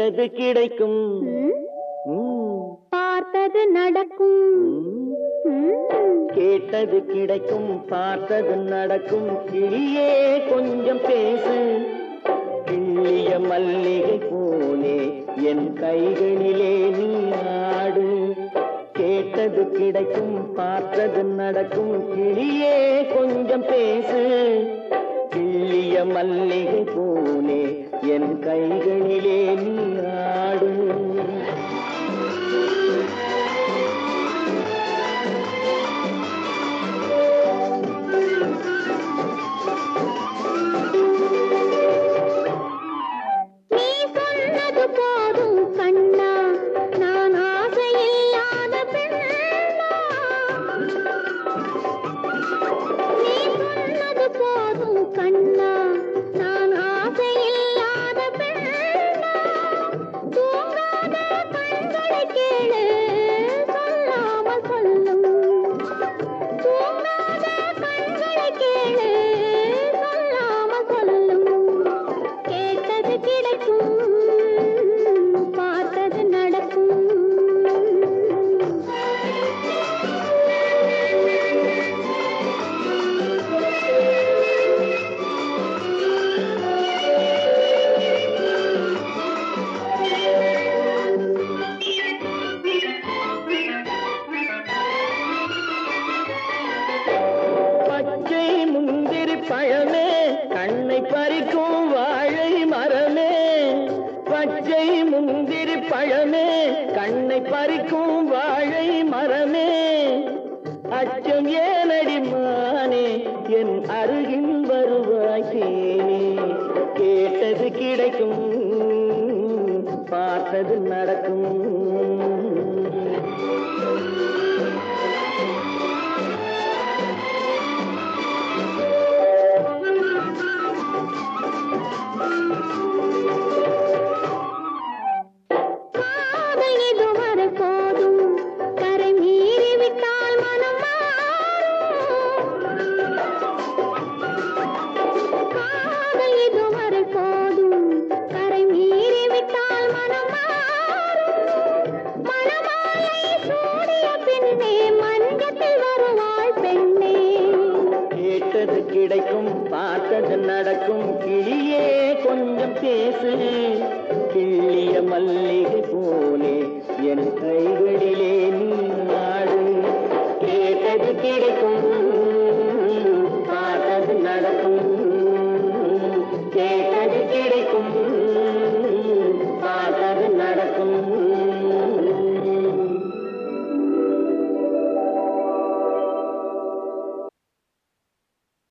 கேட்டது கிடைக்கும் ம், ம், பார்த்தது நடக்கும் ம். ம், கேட்டது கிடைக்கும் பார்த்தது நடக்கும் கிளியே கொஞ்சம் பேசு கிள்ளிய மல்லிகை போலே என் கைகளிலே நீ ஆடு கேட்டது கிடைக்கும் பார்த்தது நடக்கும் கிளியே கொஞ்சம் பேசு கிள்ளிய மல்லிகை போலே என் கைகளிலே நீ ஆடு நீ சொன்னது போதும் கண்ணா நான் ஆசையில்லாத பெண்ணா நீ சொன்னது போதும் கண்ணா நான் ஆசையில்லாத பெண்ணா தூங்காத கண்களை கேளு சொல்லாமல் சொல்லும் தூங்காத கண்களை கேளு சொல்லாமல் சொல்லும் கேட்டது கிடைக்கும் பார்த்தது நடக்கும் பச்சை முந்திரி பழமே கண்ணை பறிக்கும் வாழை மரமே பச்சை முந்திரி பழமே கண்ணை பறிக்கும் வாழை மரமே அச்சம் ஏனடி மானே என் அருகில் வருவாய் தேனே கேட்டது கிடைக்கும் பார்த்தது நடக்கும் காதல் இதுவரை போதும் கரை மீறி விட்டால் மனம் மாறும் காதல் இதுவரை போதும் கரை மீறி விட்டால் மனம் மாறும் மணமாலை சூடிய பின்னே மஞ்சத்தில் வருவாள் பெண்ணே கேட்டது கிடைக்கும் பார்த்தது நடக்கும் கிளியே கொஞ்சம் பேசு கிள்ளிய மல்லிகை போ